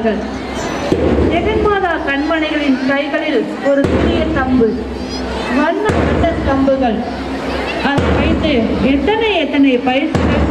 கொண்டார்கள் ஜெகன்மாதா கண்மணிகளின் கைகளில் ஒரு சிறிய தம்பு வண்ண வண்ண தம்புகள் அதை வைத்து எத்தனை எத்தனை பயிற்சிகள்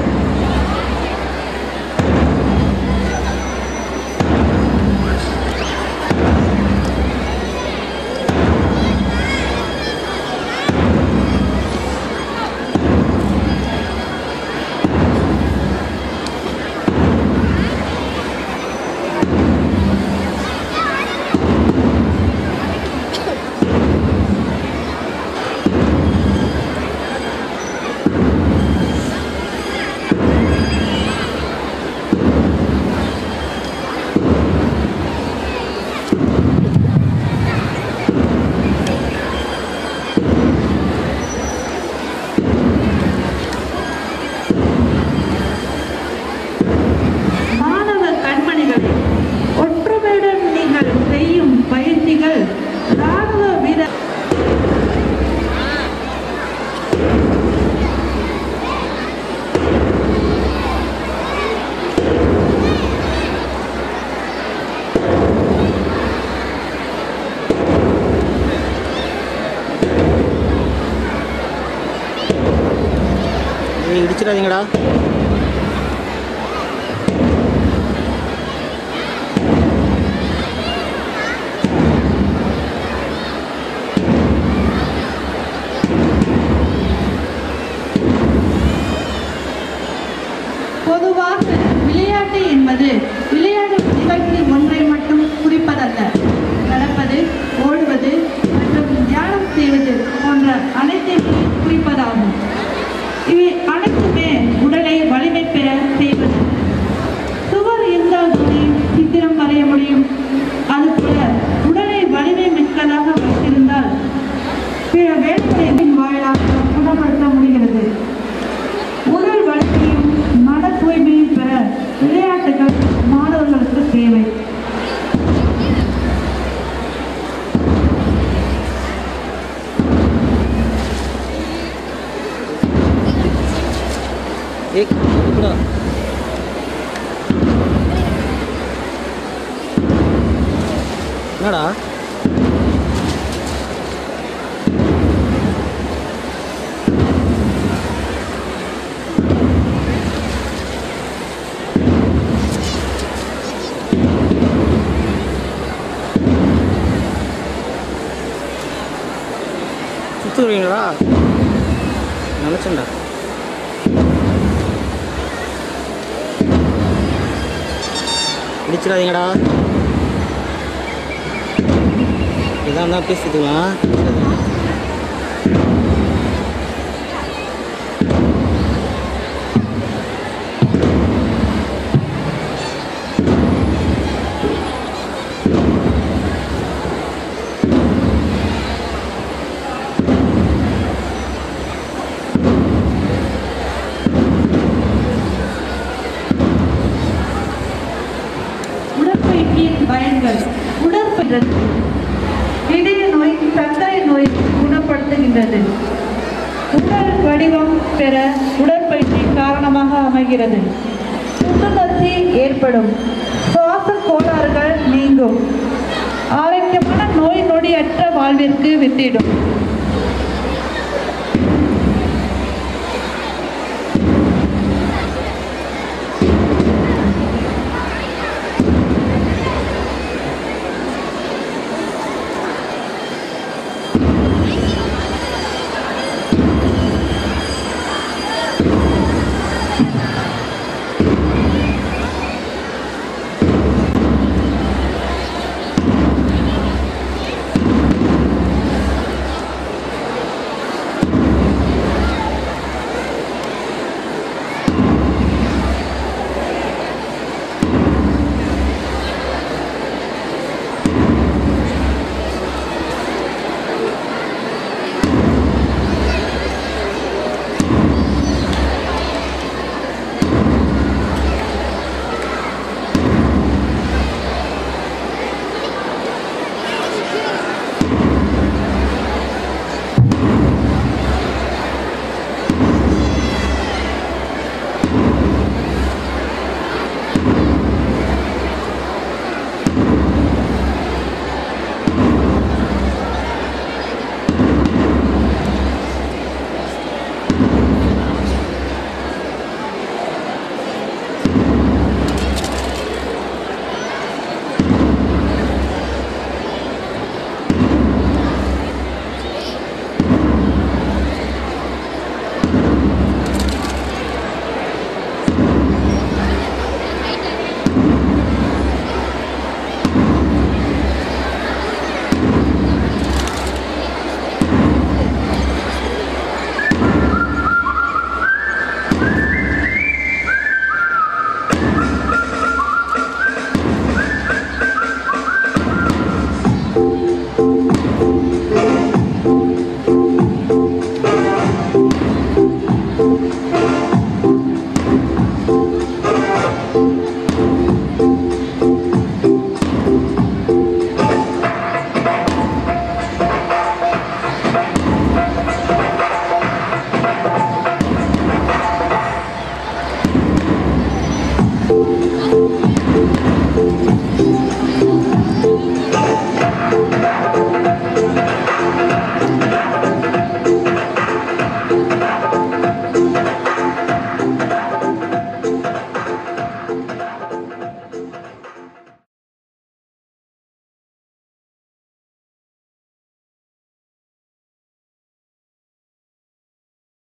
மாணவ கண்மணிகளே ஒற்றுமையுடன் நீங்கள் செய்யும் பயிற்சிகள் ராணுவ வீரர் நீ இடிச்சிடாதீங்கடா பொதுவாக விளையாட்டு என்பது விளையாடும் நிகழ்ச்சி ஒன்றை மட்டும் குறிப்பதல்ல நடப்பது ஓடுவது மற்றும் தியானம் செய்வது போன்ற அனைத்தையுமே குறிப்பதாகும் இவை அனைத்துமே உடலை வலிமை பெற செய்வது சுவர் இருந்தால் தானே சித்திரம் வரைய முடியும் அதுபோல உடலை வலிமை மிக்கதாக வைத்திருந்தால் பிற வேலைகளின் வாயிலாக குணப்படுத்த முடிகிறது உடல் வலிமையும் மன தூய்மையும் பெற விளையாட்டுகள் மாணவர்களுக்கு தேவை ஏய் இப்படா என்னடா சுற்றுவீங்களா நினச்சேன்டா இடிச்சிடாதீங்கடா இதான் தான் பேசிக்கலாம் உடற்பயிற்சியின் பயன்கள் உடற்பயிற்சி இதய நோய் சர்க்கரை நோய் குணப்படுத்துகின்றது உடல் வடிவம் பெற உடற்பயிற்சி காரணமாக அமைகிறது புத்துணர்ச்சி ஏற்படும் சுவாச கோளாறுகள் நீங்கும் ஆரோக்கியமான நோய் நொடியற்ற வாழ்விற்கு வித்திடும்